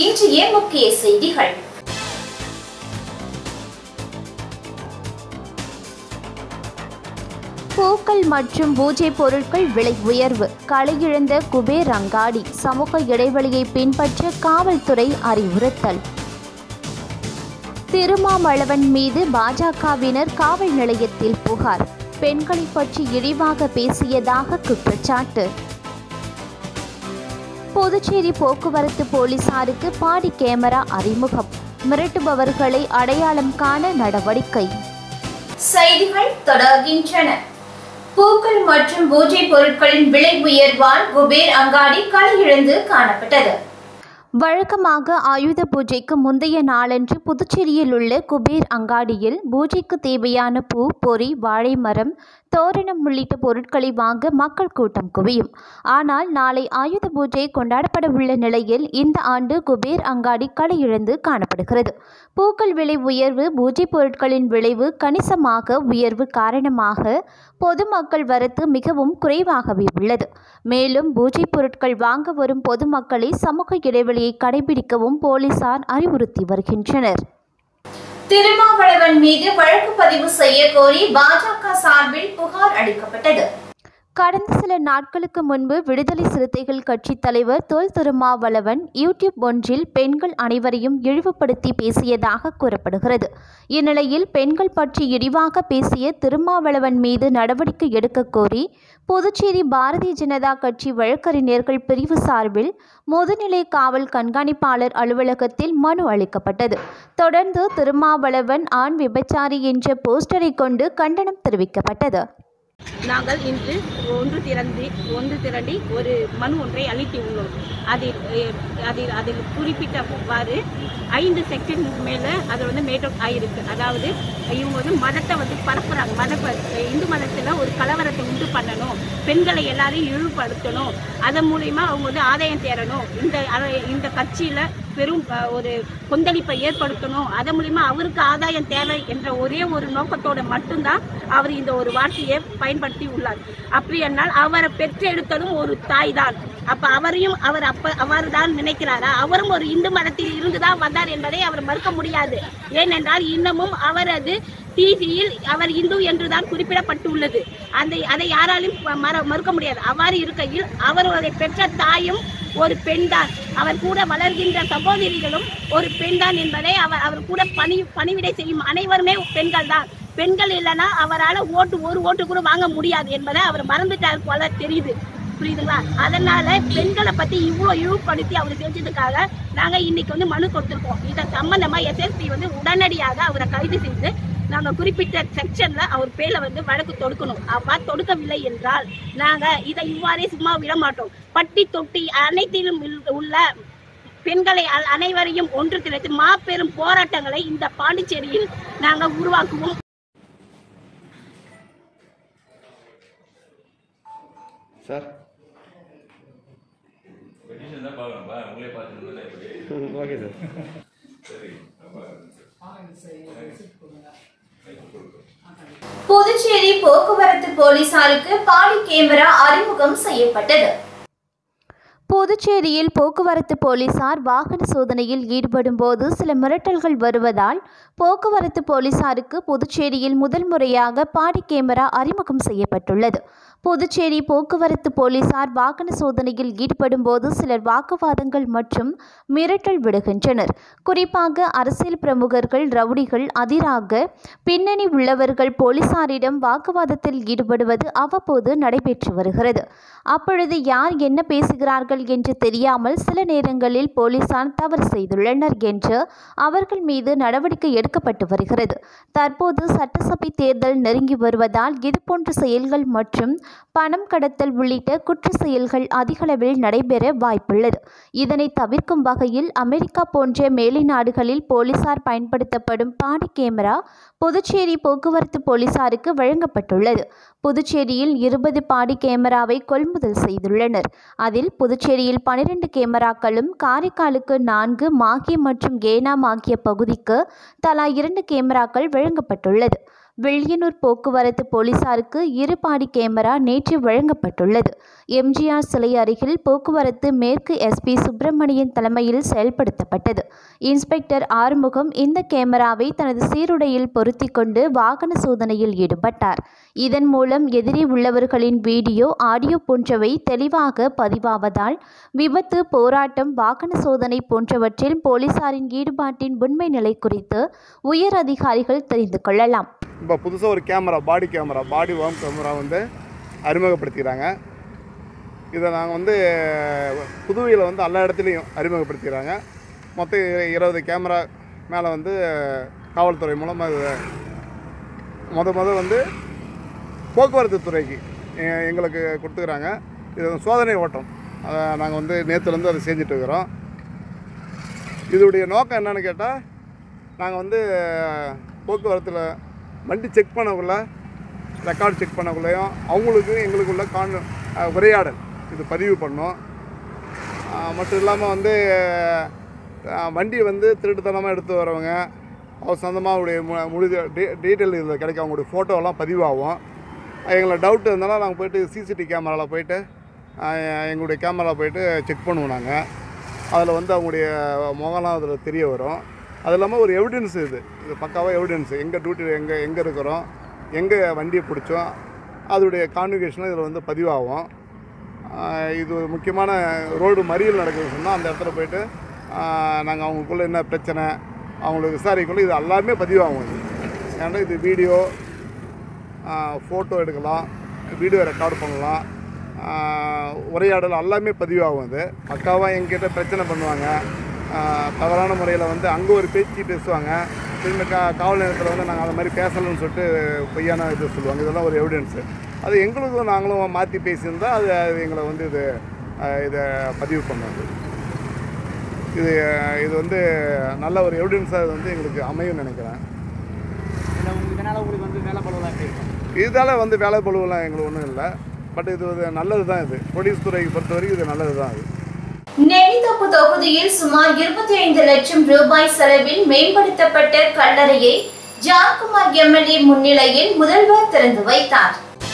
இன்றைய முக்கிய செய்திகள் பூக்கள் மற்றும் பூஜை பொருட்கள் விலை உயர்வு களையிழந்த குபேர் அங்காடி சமூக இடைவெளியை பின்பற்ற காவல்துறை அறிவுறுத்தல் திருமாவளவன் மீது பாஜகவினர் காவல் நிலையத்தில் புகார் பெண்களை பற்றி இழிவாக பேசியதாக குற்றச்சாட்டு புதுச்சேரி போக்குவரத்து போலீசாருக்கு பாடி கேமரா அறிமுகம் மிரட்டுபவர்களை அடையாளம் காண நடவடிக்கை செய்திகள் தொடர்கின்றன பூக்கள் மற்றும் பூஜை பொருட்களின் விலை உயர்வால் குபேர் அங்காடி களையிழந்து காணப்பட்டது வழக்கமாக ஆயுத பூஜைக்கு முந்தைய நாளன்று புதுச்சேரியில் உள்ள குபேர் அங்காடியில் பூஜைக்கு தேவையான பூ பொறி வாழை மரம் தோரணம் உள்ளிட்ட பொருட்களை வாங்க மக்கள் கூட்டம் குவியும் ஆனால் நாளை ஆயுத பூஜை கொண்டாடப்பட உள்ள நிலையில் இந்த ஆண்டு குபேர் அங்காடி களையிழந்து காணப்படுகிறது பூக்கள் விலை உயர்வு பூஜை பொருட்களின் விளைவு கணிசமாக உயர்வு காரணமாக பொதுமக்கள் வரத்து மிகவும் குறைவாகவே உள்ளது மேலும் பூஜை பொருட்கள் வாங்க வரும் பொதுமக்களை சமூக இடைவெளியை கடைபிடிக்கவும் போலீசார் அறிவுறுத்தி வருகின்றனர் திருமாவளவன் மீது வழக்கு பதிவு செய்ய கோரி பாஜக சார்பில் புகார் அளிக்கப்பட்டது கடந்த சில நாட்களுக்கு முன்பு விடுதலை சிறுத்தைகள் கட்சி தலைவர் தொல் திருமாவளவன் யூடியூப் ஒன்றில் பெண்கள் அனைவரையும் இழிவுபடுத்தி பேசியதாக கூறப்படுகிறது இந்நிலையில் பெண்கள் பற்றி இழிவாக பேசிய திருமாவளவன் மீது நடவடிக்கை எடுக்க கோரி புதுச்சேரி பாரதிய ஜனதா கட்சி வழக்கறிஞர்கள் பிரிவு சார்பில் முதுநிலை காவல் கண்காணிப்பாளர் அலுவலகத்தில் மனு அளிக்கப்பட்டது தொடர்ந்து திருமாவளவன் ஆண் விபச்சாரி என்ற போஸ்டரை கொண்டு கண்டனம் தெரிவிக்கப்பட்டது நாங்கள் இன்று ஒன்று திறந்து ஒன்று திரண்டி ஒரு மனு ஒன்றை அளித்துள்ளோம் அதில் அஹ், அதில் அதில் குறிப்பிட்டவாறு ஐந்து செக்ஷன் மேலே அது வந்து மேட் அவுட் ஆகிருக்கு அதாவது இவங்க வந்து மதத்தை வந்து பரப்புறாங்க மத இந்து மதத்தில் ஒரு கலவரத்தை உண்டு பண்ணணும் பெண்களை எல்லாரையும் இழிவுபடுத்தணும் அதன் மூலிமா அவங்க வந்து ஆதாயம் தேரணும் இந்த அத- இந்த கட்சியில் பெரும் அஹ், ஒரு கொந்தளிப்பை ஏற்படுத்தணும் அதன் மூலிமா அவருக்கு ஆதாயம் தேவை என்ற ஒரே ஒரு நோக்கத்தோட மட்டும்தான் அவர் இந்த ஒரு வார்த்தையை பயன்படுத்தி உள்ளார் அப்படி என்னால் அவரை பெற்றெடுத்ததும் ஒரு தாய் தான் அப்ப அவரையும் அவர் அப்ப அவர் தான் நினைக்கிறாரா அவரும் ஒரு இந்து மதத்தில் இருந்துதான் வந்தார் என்பதை அவர் மறுக்க முடியாது ஏனென்றால் இன்னமும் அவரது டிசியில் அவர் இந்து என்றுதான் குறிப்பிடப்பட்டுள்ளது அந்த அதை யாராலும் மற- மறுக்க முடியாது அவ்வாறு இருக்கையில் அவருடைய பெற்ற தாயும் ஒரு பெண்தான் அவர் கூட வளர்கின்ற சகோதரிகளும் ஒரு பெண்தான் என்பதை அவர் அவர் கூட பணி பணிவிடை செய்யும் அனைவருமே பெண்கள் தான் பெண்கள் இல்லைன்னா அவரால் ஓட்டு ஒரு ஓட்டு கூட வாங்க முடியாது என்பதை அவர் மறந்துட்டார் போல தெரியுது புரியுதுங்களா அதனால பெண்களை பத்தி இவ்வளோ இழிவுபடுத்தி அவர் செஞ்சதுக்காக நாங்க இன்னைக்கு வந்து மனு கொடுத்திருக்கோம் இதை சம்பந்தமா எஸ்எஸ்பி வந்து உடனடியாக அவரை கைது செய்து நாங்க குறிப்பிட்ட செக்ஷன்ல அவர் பேர்ல வந்து வழக்கு தொடுக்கணும் அவ்வாறு தொடுக்கவில்லை என்றால் நாங்க இதை இவ்வாறே சும்மா விட மாட்டோம் பட்டி தொட்டி அனைத்திலும் உள்ள- உள்ள பெண்களை அ- அனைவரையும் ஒன்று திரட்டு மாபெரும் போராட்டங்களை இந்த பாண்டிச்சேரியில் நாங்க உருவாக்குவோம் சார் பெட்டிஷன் தான் பார்க்கணும்பா உங்களே பார்த்துட்டு எப்படி ஓகே சார் சரி புதுச்சேரி போக்குவரத்து போலீசாருக்கு பாடி கேமரா அறிமுகம் செய்யப்பட்டது புதுச்சேரியில் போக்குவரத்து போலீசார் வாகன சோதனையில் ஈடுபடும் போது சில மிரட்டல்கள் வருவதால் போக்குவரத்து போலீசாருக்கு புதுச்சேரியில் முதல் முறையாக பாடி கேமரா அறிமுகம் செய்யப்பட்டுள்ளது புதுச்சேரி போக்குவரத்து போலீசார் வாகன சோதனையில் ஈடுபடும் போது சிலர் வாக்குவாதங்கள் மற்றும் மிரட்டல் விடுகின்றனர் குறிப்பாக அரசியல் பிரமுகர்கள் ரவுடிகள் அதிராக பின்னணி உள்ளவர்கள் போலீசாரிடம் வாக்குவாதத்தில் ஈடுபடுவது அவ்வப்போது நடைபெற்று வருகிறது அப்பொழுது யார் என்ன பேசுகிறார்கள் என்று தெரியாமல் சில நேரங்களில் போலீசார் தவறு செய்துள்ளனர் என்று அவர்கள் மீது நடவடிக்கை எடுக்கப்பட்டு வருகிறது தற்போது சட்டசபை தேர்தல் நெருங்கி வருவதால் இதுபோன்ற செயல்கள் மற்றும் பணம் கடத்தல் உள்ளிட்ட குற்ற செயல்கள் அதிகளவில் நடைபெற வாய்ப்புள்ளது இதனை தவிர்க்கும் வகையில் அமெரிக்கா போன்ற மேலை நாடுகளில் போலீசார் பயன்படுத்தப்படும் பாடி கேமரா புதுச்சேரி போக்குவரத்து போலீசாருக்கு வழங்கப்பட்டுள்ளது புதுச்சேரியில் இருபது பாடி கேமராவை கொள்முதல் செய்துள்ளனர் அதில் புதுச்சேரியில் பனிரெண்டு கேமராக்களும் காரைக்காலுக்கு நான்கு மாகே மற்றும் ஏனாம் ஆகிய பகுதிக்கு தலா இரண்டு கேமராக்கள் வழங்கப்பட்டுள்ளது வில்லியனூர் போக்குவரத்து போலீசாருக்கு இரு பாடி கேமரா நேற்று வழங்கப்பட்டுள்ளது எம்ஜிஆர் சிலை அருகில் போக்குவரத்து மேற்கு எஸ்பி சுப்பிரமணியன் தலைமையில் செயல்படுத்தப்பட்டது இன்ஸ்பெக்டர் ஆறுமுகம் இந்த கேமராவை தனது சீருடையில் பொருத்தி கொண்டு வாகன சோதனையில் ஈடுபட்டார் இதன் மூலம் எதிரே உள்ளவர்களின் வீடியோ ஆடியோ போன்றவை தெளிவாக பதிவாவதால் விபத்து போராட்டம் வாகன சோதனை போன்றவற்றில் போலீசாரின் ஈடுபாட்டின் உண்மை நிலை குறித்து உயர் அதிகாரிகள் தெரிந்து கொள்ளலாம் இப்போ புதுசாக ஒரு camera body camera body worn camera வந்து அறிமுகப்படுத்திக்கிறாங்க இதை நாங்கள் வந்து புதுவையில் வந்து எல்லா இடத்துலையும் அறிமுகப்படுத்திக்கிறாங்க மொத்தம் இ- இருபது கேமரா மேலே வந்து காவல்துறை மூலமாக இது முத முத வந்து போக்குவரத்து துறைக்கு எ- எங்களுக்கு கொடுத்துக்கிறாங்க இது வந்து சோதனை ஓட்டம் அதை நாங்கள் வந்து நேற்றுலேருந்து அதை செஞ்சுட்டு இருக்கிறோம் இதோடைய நோக்கம் என்னன்னு கேட்டால் நாங்கள் வந்து போக்குவரத்தில் வண்டி செக் பண்ணக்குள்ள ரெக்கார்ட் செக் பண்ணக்குள்ளேயும் அவங்களுக்கு எங்களுக்குள்ள கான் அஹ், உரையாடல் இது பதிவு பண்ணோம் அஹ், மட்டும் இல்லாமல் வந்து அஹ், வண்டி வந்து திருட்டுத்தனமாக எடுத்து வரவங்க அவர் சொந்தமாக அவருடைய மு- முழு டீ டீட்டெயில் இதில் கிடைக்கும் அவங்களுடைய ஃபோட்டோலாம் பதிவாகும் எங்களை டவுட் இருந்தாலும் நாங்கள் போயிட்டு சிசிடிவி கேமராவில் போயிட்டு அஹ், எங்களுடைய கேமரா போயிட்டு செக் பண்ணுவோம் நாங்கள் அதில் வந்து அவங்களுடைய முகம்லாம் அதில் தெரிய வரும் அது இல்லாமல் ஒரு எவிடன்ஸ் இது இது பக்காவாக எவிடன்ஸ் எங்கே டியூட்டி எங்கே எங்கே இருக்கிறோம் எங்கே வண்டியை பிடிச்சோம் அதோடைய கான்விகேஷனும் இதில் வந்து பதிவாகும் ஆஹ் இது ஒரு முக்கியமான ரோடு மறியல் நடக்குதுன்னு சொன்னால் அந்த இடத்துல போயிட்டு நாங்கள் அவங்களுக்குள்ள என்ன பிரச்சனை அவங்களுக்கு விசாரிக்கக்குள்ள இது எல்லாமே பதிவாகும் இது ஏன்னா இது வீடியோ ஃபோட்டோ எடுக்கலாம் வீடியோ ரெக்கார்ட் பண்ணலாம் ஆஹ் உரையாடல் எல்லாமே பதிவாகும் அது பக்காவாக எங்கிட்ட பிரச்சனை பண்ணுவாங்க ஆஹ் தவறான முறையில் வந்து அங்கே ஒரு பேச்சு பேசுவாங்க திரும்ப கா காவல் நிலையத்தில் வந்து நாங்கள் அது மாதிரி பேசலைன்னு சொல்லிட்டு பொய்யான இது சொல்லுவாங்க இதெல்லாம் ஒரு எவிடன்ஸு அது எங்களுக்கும் நாங்களும் மாற்றி பேசியிருந்தால் அது அது எங்களை வந்து இது ஆஹ் இதை பதிவு பண்ணாது இது இது வந்து நல்ல ஒரு எவிடன்ஸாக இது வந்து எங்களுக்கு அமையும்னு நினைக்கிறேன் இல்லை உங்களுக்கு இதனால் உங்களுக்கு வந்து வேலை பழுவெல்லாம் எப்படி இருக்கும் இதால் வந்து வேலை பழுவெல்லாம் எங்களுக்கு ஒன்றும் இல்லை பட் இது ஒரு நல்லது தான் இது போலீஸ் துறையை பொறுத்த வரைக்கும் இது நல்லது தான் இது நெல்லித்தோப்பு தொகுதியில் சுமார் இருபத்தி ஐந்து லட்சம் ரூபாய் செலவில் மேம்படுத்தப்பட்ட கல்லறையை ஜான்குமார் எம்எல்ஏ முன்னிலையில் முதல்வர் திறந்து வைத்தார்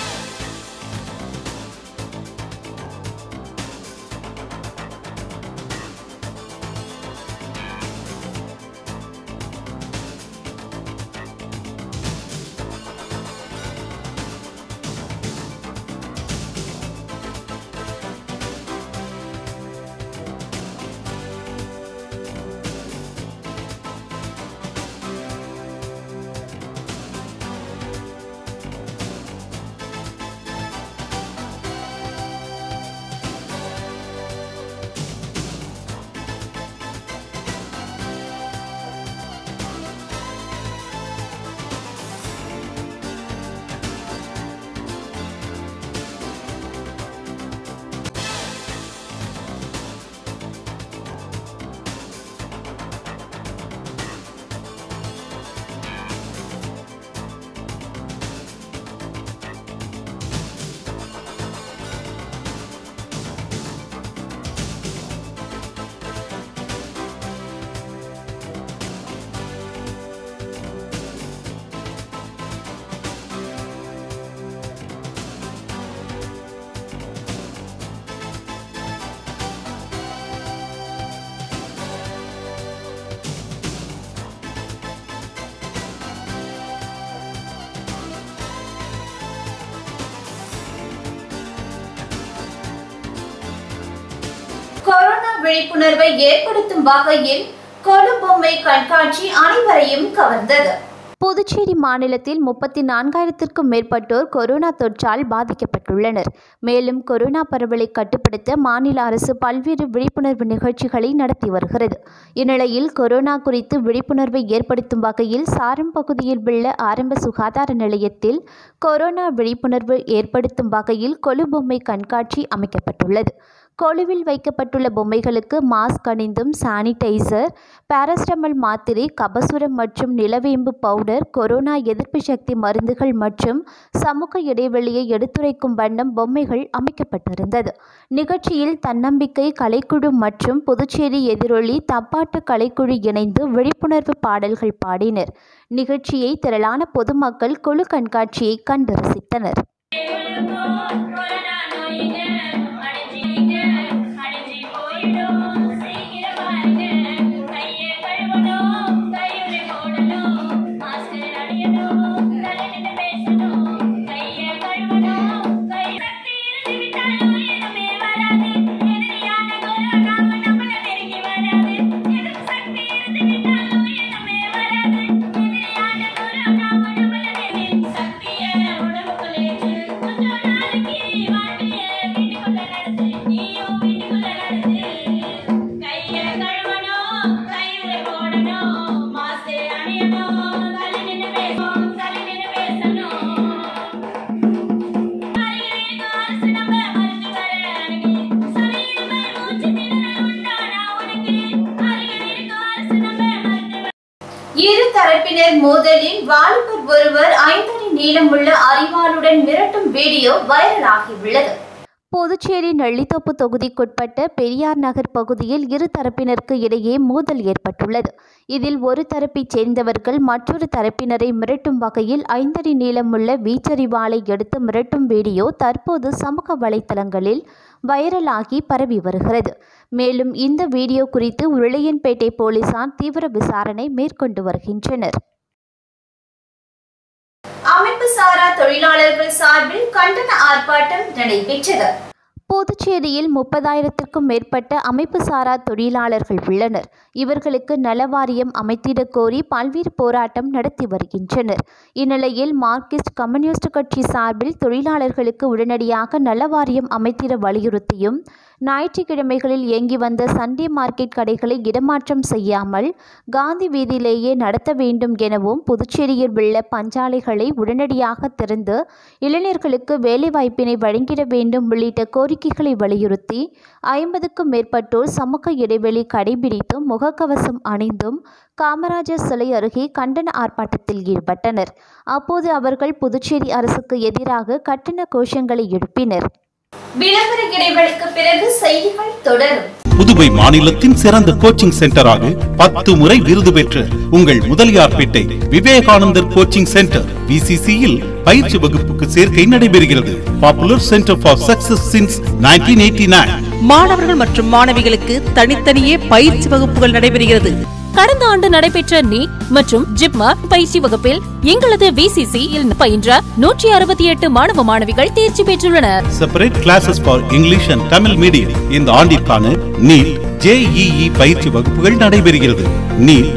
கொரோனா விழிப்புணர்வை ஏற்படுத்தும் வகையில் கொலுபொம்மை கண்காட்சி அனைவரையும் கவர்ந்தது புதுச்சேரி மாநிலத்தில் முப்பத்தி நான்காயிரத்திற்கும் மேற்பட்டோர் கொரோனா தொற்றால் பாதிக்கப்பட்டுள்ளனர் மேலும் கொரோனா பரவலை கட்டுப்படுத்த மாநில அரசு பல்வேறு விழிப்புணர்வு நிகழ்ச்சிகளை நடத்தி வருகிறது இந்நிலையில் கொரோனா குறித்து விழிப்புணர்வை ஏற்படுத்தும் வகையில் சாரம் பகுதியில் உள்ள ஆரம்ப சுகாதார நிலையத்தில் கொரோனா விழிப்புணர்வு ஏற்படுத்தும் வகையில் கொலுபொம்மை கண்காட்சி அமைக்கப்பட்டுள்ளது கொலுவில் வைக்கப்பட்டுள்ள பொம்மைகளுக்கு மாஸ்க் அணிந்தும் சானிடைசர் பாராஸ்டமல் மாத்திரை கபசுரம் மற்றும் நிலவேம்பு பவுடர் கொரோனா எதிர்ப்பு சக்தி மருந்துகள் மற்றும் சமூக இடைவெளியை எடுத்துரைக்கும் வண்ணம் பொம்மைகள் அமைக்கப்பட்டிருந்தது நிகழ்ச்சியில் தன்னம்பிக்கை கலைக்குழு மற்றும் புதுச்சேரி எதிரொலி தப்பாட்டு கலைக்குழு இணைந்து விழிப்புணர்வு பாடல்கள் பாடினர் நிகழ்ச்சியை திரளான பொதுமக்கள் குழு கண்காட்சியை கண்டு ரசித்தனர் இரு தரப்பினர் மோதலில் வாலிபர் ஒருவர் ஐந்தடி நீளமுள்ள அரிவாளுடன் மிரட்டும் வீடியோ வைரலாகியுள்ளது புதுச்சேரி நள்ளித்தோப்பு தொகுதிக்குட்பட்ட பெரியார் நகர் பகுதியில் இரு தரப்பினருக்கு இடையே மோதல் ஏற்பட்டுள்ளது இதில் ஒரு தரப்பைச் சேர்ந்தவர்கள் மற்றொரு தரப்பினரை மிரட்டும் வகையில் ஐந்தடி நீளமுள்ள வீச்சரிவாளை எடுத்து மிரட்டும் வீடியோ தற்போது சமூக வலைத்தளங்களில் வைரலாகி பரவி வருகிறது மேலும் இந்த வீடியோ குறித்து உருளையன்பேட்டை போலீசார் தீவிர விசாரணை மேற்கொண்டு வருகின்றனர் அமைப்பு சாரா தொழிலாளர்கள் சார்பில் கண்டன ஆர்ப்பாட்டம் நடைபெற்றது புதுச்சேரியில் முப்பதாயிரத்திற்கும் மேற்பட்ட அமைப்பு சாரா தொழிலாளர்கள் உள்ளனர் இவர்களுக்கு நலவாரியம் அமைத்திடக் கோரி பல்வேறு போராட்டம் நடத்தி வருகின்றனர் இந்நிலையில் மார்க்சிஸ்ட் கம்யூனிஸ்ட் கட்சி சார்பில் தொழிலாளர்களுக்கு உடனடியாக நலவாரியம் அமைத்திட வலியுறுத்தியும் ஞாயிற்றுக்கிழமைகளில் இயங்கி வந்த சண்டே மார்க்கெட் கடைகளை இடமாற்றம் செய்யாமல் காந்தி வீதியிலேயே நடத்த வேண்டும் எனவும் புதுச்சேரியில் உள்ள பஞ்சாலைகளை உடனடியாக திறந்து இளைஞர்களுக்கு வேலைவாய்ப்பினை வழங்கிட வேண்டும் உள்ளிட்ட கோரிக்கைகளை வலியுறுத்தி ஐம்பதுக்கும் மேற்பட்டோர் சமூக இடைவெளி கடைபிடித்தும் முகக்கவசம் அணிந்தும் காமராஜர் சிலை அருகே கண்டன ஆர்ப்பாட்டத்தில் ஈடுபட்டனர் அப்போது அவர்கள் புதுச்சேரி அரசுக்கு எதிராக கட்டண கோஷங்களை எழுப்பினர் விளம்பர இடைவெளிக்கு பிறகு செய்திகள் தொடரும் புதுவை மாநிலத்தின் சிறந்த கோச்சிங் சென்டராக பத்து முறை விருது பெற்ற உங்கள் முதலியார்பேட்டை விவேகானந்தர் கோச்சிங் சென்டர் விசிசியில் பயிற்சி வகுப்புக்கு சேர்க்கை நடைபெறுகிறது popular centre for success since nineteen eighty மாணவர்கள் மற்றும் மாணவிகளுக்கு தனித்தனியே பயிற்சி வகுப்புகள் நடைபெறுகிறது கடந்த ஆண்டு நடைபெற்ற நீட் மற்றும் ஜிப்மா பயிற்சி வகுப்பில் எங்களது விசிசி பயின்ற நூற்றி அறுபத்தி எட்டு மாணவ மாணவிகள் தேர்ச்சி பெற்றுள்ளனர் separate classes for English and Tamil medium இந்த ஆண்டிற்கான நீட் ஜேஇஇ பயிற்சி வகுப்புகள் நடைபெறுகிறது NEET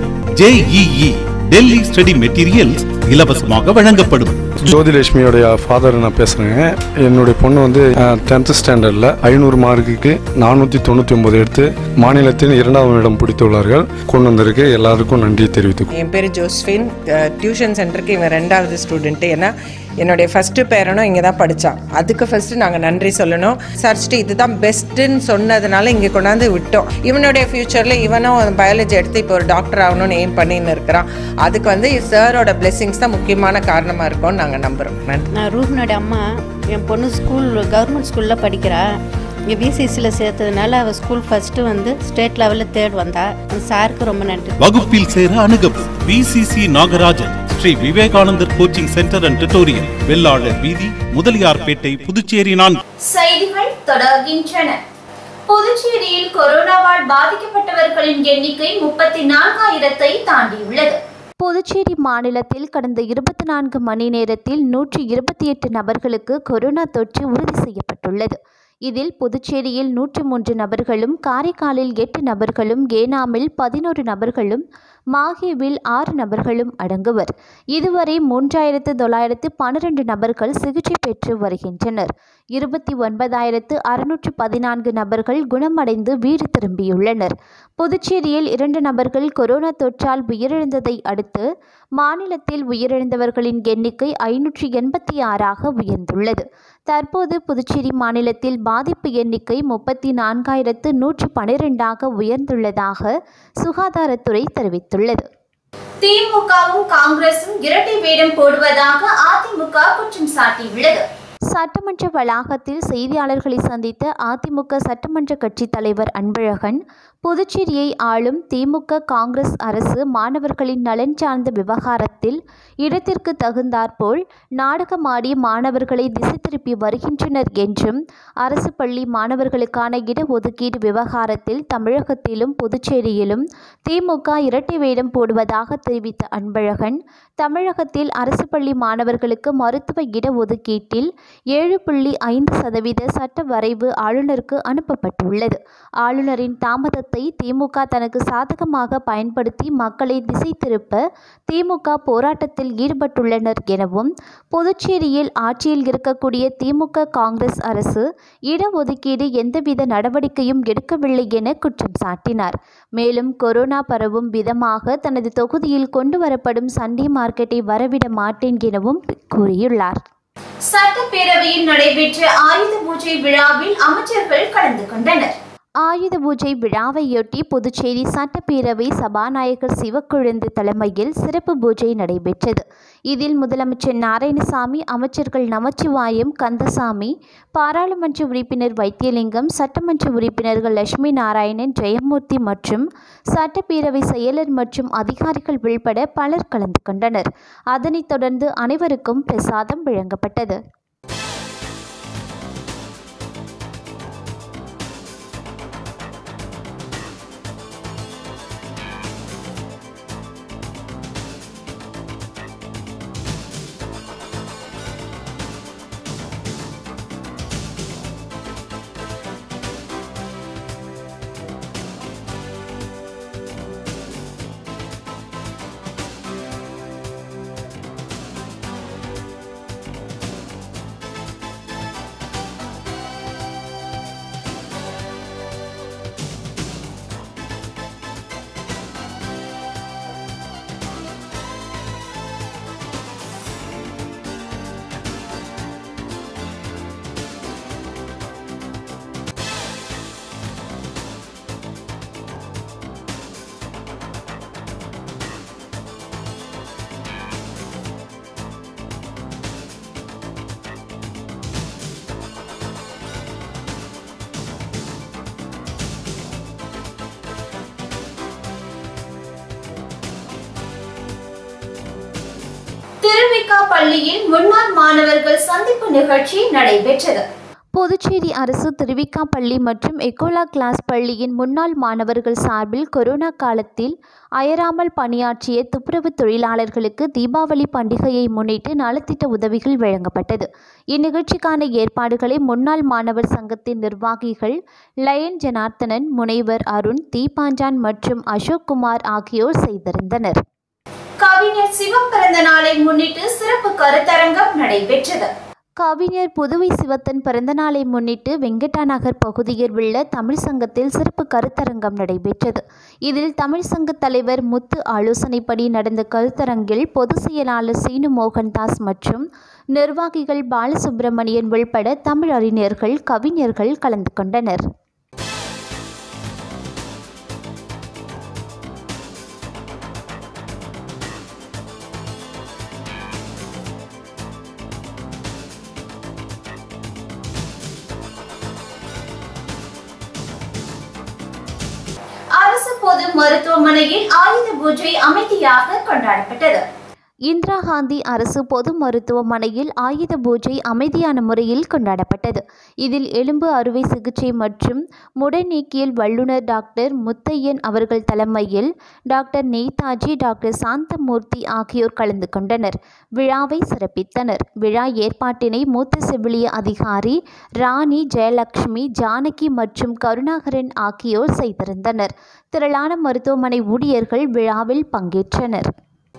JEE Delhi study materials இலவசமாக வழங்கப்படும் ஜோதிலட்சுமியோடைய ஃபாதர் நான் பேசுகிறேங்க என்னுடைய பொண்ணு வந்து டென்த்து ஸ்டாண்டர்டில் ஐநூறு மார்க்குக்கு நானூற்றி தொண்ணூற்றி ஒம்பது எடுத்து மாநிலத்தின் இரண்டாவது இடம் பிடித்துள்ளார்கள் கொண்டு வந்திருக்கு எல்லாருக்கும் நன்றி தெரிவித்துக் என் பேர் ஜோஸ்ஃபின் டியூஷன் சென்டருக்கு இவன் ரெண்டாவது ஸ்டூடெண்ட்டு ஏன்னா என்னுடைய ஃபஸ்ட்டு பேரனும் இங்கே தான் படித்தான் அதுக்கு ஃபஸ்ட்டு நாங்கள் நன்றி சொல்லணும் சர்ச்சிட்டு இதுதான் பெஸ்ட்டுன்னு சொன்னதுனால இங்கே கொண்டாந்து விட்டோம் இவனுடைய ஃப்யூச்சரில் இவனும் பயாலஜி எடுத்து இப்போ ஒரு டாக்டர் ஆகணும்னு எய்ம் பண்ணின்னு இருக்கிறான் அதுக்கு வந்து சாரோட பிளெஸிங்ஸ் தான் முக்கியமான காரணமாக இருக்கும்னு நாங்கள் நம்புகிறோம் நன்றி நான் ரூஹ்னோட அம்மா என் பொண்ணு ஸ்கூல் கவர்மெண்ட் ஸ்கூலில் படிக்கிறா இங்கே விசிசியில் சேர்த்ததுனால அவள் ஸ்கூல் ஃபஸ்ட்டு வந்து ஸ்டேட் லெவலில் தேர்ட் வந்தா சாருக்கு ரொம்ப நன்றி வகுப்பில் சேர அணுகவும் VCC Nagarajan Shri Vivekanandar coaching centre and tutorial Vellalar வீதி முதலியார்பேட்டை புதுச்சேரி நான்கு செய்திகள் தொடர்கின்றன புதுச்சேரியில் கொரோனாவால் பாதிக்கப்பட்டவர்களின் எண்ணிக்கை முப்பத்தி நான்காயிரத்தை தாண்டியுள்ளது புதுச்சேரி மாநிலத்தில் கடந்த இருபத்தி நான்கு மணி நேரத்தில் நூற்றி இருபத்தி எட்டு நபர்களுக்கு கொரோனா தொற்று உறுதி செய்யப்பட்டுள்ளது இதில் புதுச்சேரியில் நூற்றி மூன்று நபர்களும் காரைக்காலில் எட்டு நபர்களும் ஏனாமில் பதினோரு நபர்களும் மாஹேவில் ஆறு நபர்களும் அடங்குவர் இதுவரை மூன்றாயிரத்து தொள்ளாயிரத்து பன்னிரண்டு நபர்கள் சிகிச்சை பெற்று வருகின்றனர் இருபத்தி ஒன்பதாயிரத்து அறுநூற்று பதினான்கு நபர்கள் குணமடைந்து வீடு திரும்பியுள்ளனர் புதுச்சேரியில் இரண்டு நபர்கள் கொரோனா தொற்றால் உயிரிழந்ததை அடுத்து மாநிலத்தில் உயிரிழந்தவர்களின் எண்ணிக்கை ஐநூற்றி எண்பத்தி ஆறாக உயர்ந்துள்ளது தற்போது புதுச்சேரி மாநிலத்தில் பாதிப்பு எண்ணிக்கை முப்பத்தி நான்காயிரத்து நூற்று பனிரெண்டாக உயர்ந்துள்ளதாக சுகாதாரத்துறை தெரிவித்துள்ளது திமுகவும் காங்கிரசும் இரட்டை வேடம் போடுவதாக அதிமுக குற்றம் சாட்டியுள்ளது சட்டமன்ற வளாகத்தில் செய்தியாளர்களை சந்தித்த அதிமுக சட்டமன்ற கட்சித் தலைவர் அன்பழகன் புதுச்சேரியை ஆளும் திமுக காங்கிரஸ் அரசு மாணவர்களின் நலன் சார்ந்த விவகாரத்தில் இடத்திற்கு தகுந்தாற்போல் நாடகமாடி மாணவர்களை திசை திருப்பி வருகின்றனர் என்றும் அரசு பள்ளி மாணவர்களுக்கான இடஒதுக்கீடு விவகாரத்தில் தமிழகத்திலும் புதுச்சேரியிலும் திமுக இரட்டை வேடம் போடுவதாக தெரிவித்த அன்பழகன் தமிழகத்தில் அரசு பள்ளி மாணவர்களுக்கு மருத்துவ இடஒதுக்கீட்டில் ஏழு புள்ளி ஐந்து சதவீத சட்ட வரைவு ஆளுநருக்கு அனுப்பப்பட்டுள்ளது ஆளுநரின் தாமதத்தை திமுக தனக்கு சாதகமாக பயன்படுத்தி மக்களை திசை திருப்ப திமுக போராட்டத்தில் ஈடுபட்டுள்ளனர் எனவும் புதுச்சேரியில் ஆட்சியில் இருக்கக்கூடிய திமுக காங்கிரஸ் அரசு இடஒதுக்கீடு எந்தவித நடவடிக்கையும் எடுக்கவில்லை என குற்றம் சாட்டினார் மேலும் கொரோனா பரவும் விதமாக தனது தொகுதியில் கொண்டு வரப்படும் சண்டே மார்க்கெட்டை வரவிட மாட்டேன் எனவும் கூறியுள்ளார் சட்டப்பேரவையில் நடைபெற்ற ஆயுத பூஜை விழாவில் அமைச்சர்கள் கலந்து கொண்டனர் ஆயுத பூஜை விழாவையொட்டி புதுச்சேரி சட்டப்பேரவை சபாநாயகர் சிவக்கொழுந்து தலைமையில் சிறப்பு பூஜை நடைபெற்றது இதில் முதலமைச்சர் நாராயணசாமி அமைச்சர்கள் நமச்சிவாயம் கந்தசாமி பாராளுமன்ற உறுப்பினர் வைத்தியலிங்கம் சட்டமன்ற உறுப்பினர்கள் லட்சுமி நாராயணன் ஜெயமூர்த்தி மற்றும் சட்டப்பேரவை செயலர் மற்றும் அதிகாரிகள் உள்பட பலர் கலந்து கொண்டனர் அதனைத் தொடர்ந்து அனைவருக்கும் பிரசாதம் வழங்கப்பட்டது திருவிக்கா பள்ளியில் முன்னாள் மாணவர்கள் சந்திப்பு நிகழ்ச்சி நடைபெற்றது புதுச்சேரி அரசு திருவிக்காப்பள்ளி மற்றும் எக்கோலா கிளாஸ் பள்ளியின் முன்னாள் மாணவர்கள் சார்பில் கொரோனா காலத்தில் அயராமல் பணியாற்றிய துப்புரவு தொழிலாளர்களுக்கு தீபாவளி பண்டிகையை முன்னிட்டு நலத்திட்ட உதவிகள் வழங்கப்பட்டது இந்நிகழ்ச்சிக்கான ஏற்பாடுகளை முன்னாள் மாணவர் சங்கத்தின் நிர்வாகிகள் லயன் ஜனார்த்தனன் முனைவர் அருண் தீபாஞ்சான் மற்றும் அசோக் குமார் ஆகியோர் செய்திருந்தனர் கவிஞர் சிவம் பிறந்த நாளை முன்னிட்டு சிறப்பு கருத்தரங்கம் நடைபெற்றது கவிஞர் புதுவை சிவத்தன் பிறந்தநாளை முன்னிட்டு வெங்கடா நகர் பகுதியில் உள்ள தமிழ் சங்கத்தில் சிறப்பு கருத்தரங்கம் நடைபெற்றது இதில் தமிழ் சங்க தலைவர் முத்து ஆலோசனைப்படி நடந்த கருத்தரங்கில் பொதுச் செயலாளர் சீனு மோகன்தாஸ் மற்றும் நிர்வாகிகள் பாலசுப்பிரமணியன் உள்பட தமிழ் அறிஞர்கள் கவிஞர்கள் கலந்து கொண்டனர் அரசு பொது மருத்துவமனையில் ஆயுத பூஜை அமைதியாக கொண்டாடப்பட்டது இந்திரா காந்தி அரசு பொது மருத்துவமனையில் ஆயுத பூஜை அமைதியான முறையில் கொண்டாடப்பட்டது இதில் எலும்பு அறுவை சிகிச்சை மற்றும் முடநீக்கியல் வல்லுநர் டாக்டர் முத்தையன் அவர்கள் தலைமையில் டாக்டர் நேதாஜி டாக்டர் சாந்தமூர்த்தி ஆகியோர் கலந்து கொண்டனர் விழாவை சிறப்பித்தனர் விழா ஏற்பாட்டினை மூத்த செவிலிய அதிகாரி ராணி ஜெயலட்சுமி ஜானகி மற்றும் கருணாகரன் ஆகியோர் செய்திருந்தனர் திரளான மருத்துவமனை ஊழியர்கள் விழாவில் பங்கேற்றனர்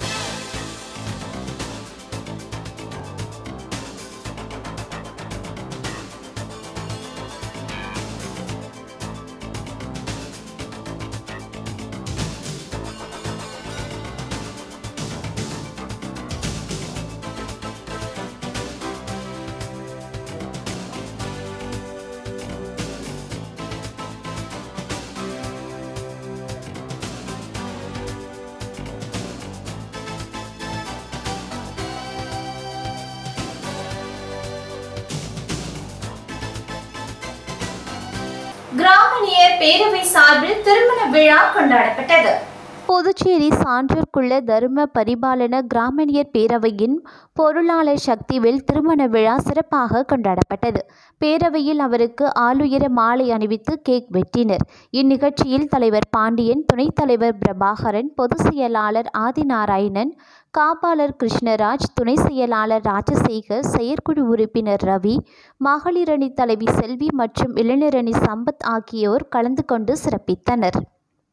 கிராமணியர் பேரவை சார்பில் திருமண விழா கொண்டாடப்பட்டது புதுச்சேரி சான்றோர்குள்ள தர்ம பரிபாலன கிராமணியர் பேரவையின் பொருளாளர் சக்திவேல் திருமண விழா சிறப்பாக கொண்டாடப்பட்டது பேரவையில் அவருக்கு ஆளுயர மாலை அணிவித்து கேக் வெட்டினர் இந்நிகழ்ச்சியில் தலைவர் பாண்டியன் துணைத் தலைவர் பிரபாகரன் பொதுச் செயலாளர் ஆதிநாராயணன் காப்பாளர் கிருஷ்ணராஜ் துணை செயலாளர் ராஜசேகர் செயற்குழு உறுப்பினர் ரவி மகளிரணி தலைவி செல்வி மற்றும் இளைஞரணி சம்பத் ஆகியோர் கலந்து கொண்டு சிறப்பித்தனர்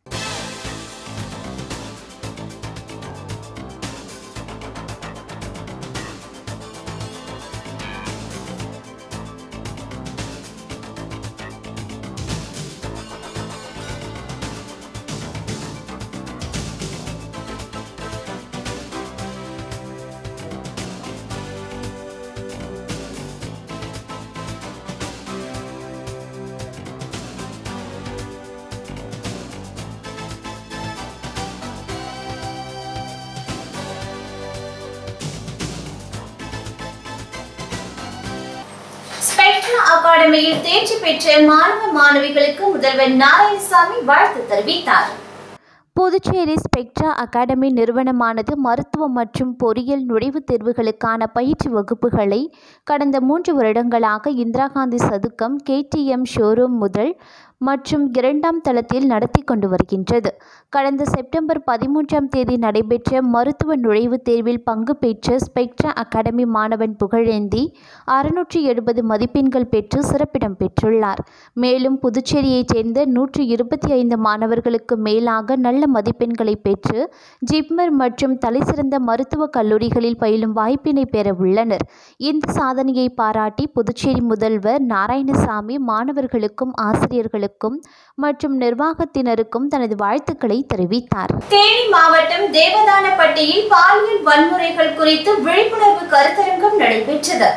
ஸ்பெக்ட்ரா அகாடமியில் தேர்ச்சி பெற்ற மாணவ மாணவிகளுக்கு முதல்வர் நாராயணசாமி வாழ்த்து தெரிவித்தார் புதுச்சேரி ஸ்பெக்ட்ரா அகாடமி நிறுவனமானது மருத்துவம் மற்றும் பொறியியல் நுழைவுத் தேர்வுகளுக்கான பயிற்சி வகுப்புகளை கடந்த மூன்று வருடங்களாக இந்திரா காந்தி சதுக்கம் கேடிஎம் ஷோரூம் முதல் மற்றும் இரண்டாம் தளத்தில் நடத்தி கொண்டு வருகின்றது கடந்த செப்டம்பர் பதிமூன்றாம் தேதி நடைபெற்ற மருத்துவ நுழைவுத் தேர்வில் பங்கு பெற்ற ஸ்பெக்ட்ரா அகாடமி மாணவன் புகழேந்தி அறுநூற்றி எழுபது மதிப்பெண்கள் பெற்று சிறப்பிடம் பெற்றுள்ளார் மேலும் புதுச்சேரியைச் சேர்ந்த நூற்றி இருபத்தி ஐந்து மாணவர்களுக்கு மேலாக நல்ல மதிப்பெண்களை பெற்று ஜிப்மர் மற்றும் தலைசிறந்த மருத்துவக் கல்லூரிகளில் பயிலும் வாய்ப்பினை பெற உள்ளனர் இந்த சாதனையை பாராட்டி புதுச்சேரி முதல்வர் நாராயணசாமி மாணவர்களுக்கும் ஆசிரியர்களுக்கும் மற்றும் நிர்வாகத்தினருக்கும் தனது வாழ்த்துக்களை தெரிவித்தார் தேனி மாவட்டம் தேவதானப்பட்டியில் பாலியல் வன்முறைகள் குறித்து விழிப்புணர்வு கருத்தரங்கம் நடைபெற்றது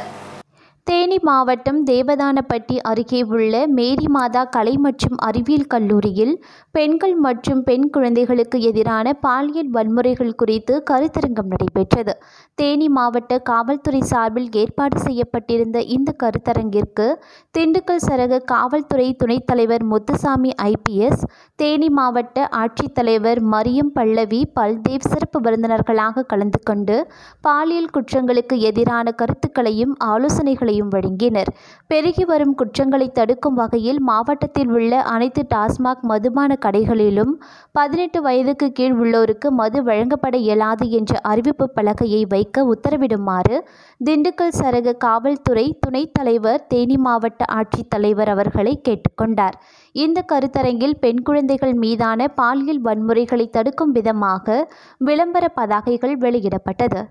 தேனி மாவட்டம் தேவதானப்பட்டி அருகே உள்ள மேரி மாதா கலை மற்றும் அறிவியல் கல்லூரியில் பெண்கள் மற்றும் பெண் குழந்தைகளுக்கு எதிரான பாலியல் வன்முறைகள் குறித்து கருத்தரங்கம் நடைபெற்றது தேனி மாவட்ட காவல்துறை சார்பில் ஏற்பாடு செய்யப்பட்டிருந்த இந்த கருத்தரங்கிற்கு திண்டுக்கல் சரக காவல்துறை துணைத் தலைவர் முத்துசாமி ஐபிஎஸ் தேனி மாவட்ட ஆட்சித்தலைவர் மரியம் பல்லவி பல்தேவ் சிறப்பு விருந்தினர்களாக கலந்து கொண்டு பாலியல் குற்றங்களுக்கு எதிரான கருத்துக்களையும் ஆலோசனைகளையும் வழங்கினர் பெருகி வரும் குற்றங்களை தடுக்கும் வகையில் மாவட்டத்தில் உள்ள அனைத்து டாஸ்மாக் மதுபான கடைகளிலும் பதினெட்டு வயதுக்கு கீழ் உள்ளோருக்கு மது வழங்கப்பட இயலாது என்ற அறிவிப்பு பலகையை வைக்க உத்தரவிடுமாறு திண்டுக்கல் சரக காவல்துறை துணைத் தலைவர் தேனி மாவட்ட ஆட்சித்தலைவர் அவர்களை கேட்டுக்கொண்டார் இந்த கருத்தரங்கில் பெண் குழந்தைகள் மீதான பாலியல் வன்முறைகளை தடுக்கும் விதமாக விளம்பர பதாகைகள் வெளியிடப்பட்டது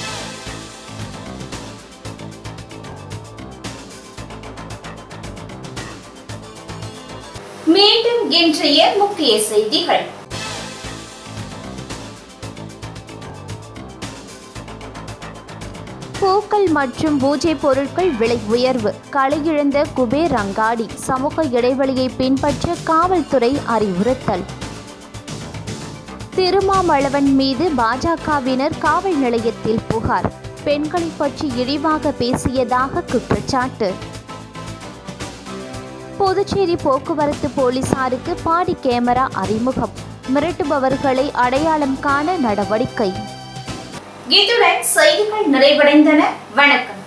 மீண்டும் இன்றைய முக்கிய செய்திகள் பூக்கள் மற்றும் பூஜை பொருட்கள் விலை உயர்வு களையிழந்த குபேர் அங்காடி சமூக இடைவெளியை பின்பற்ற காவல்துறை அறிவுறுத்தல் திருமாவளவன் மீது பாஜகவினர் காவல் நிலையத்தில் புகார் பெண்களை பற்றி இழிவாக பேசியதாக குற்றச்சாட்டு புதுச்சேரி போக்குவரத்து போலீசாருக்கு பாடி கேமரா அறிமுகம் மிரட்டுபவர்களை அடையாளம் காண நடவடிக்கை இத்துடன் செய்திகள் நிறைவடைந்தன வணக்கம்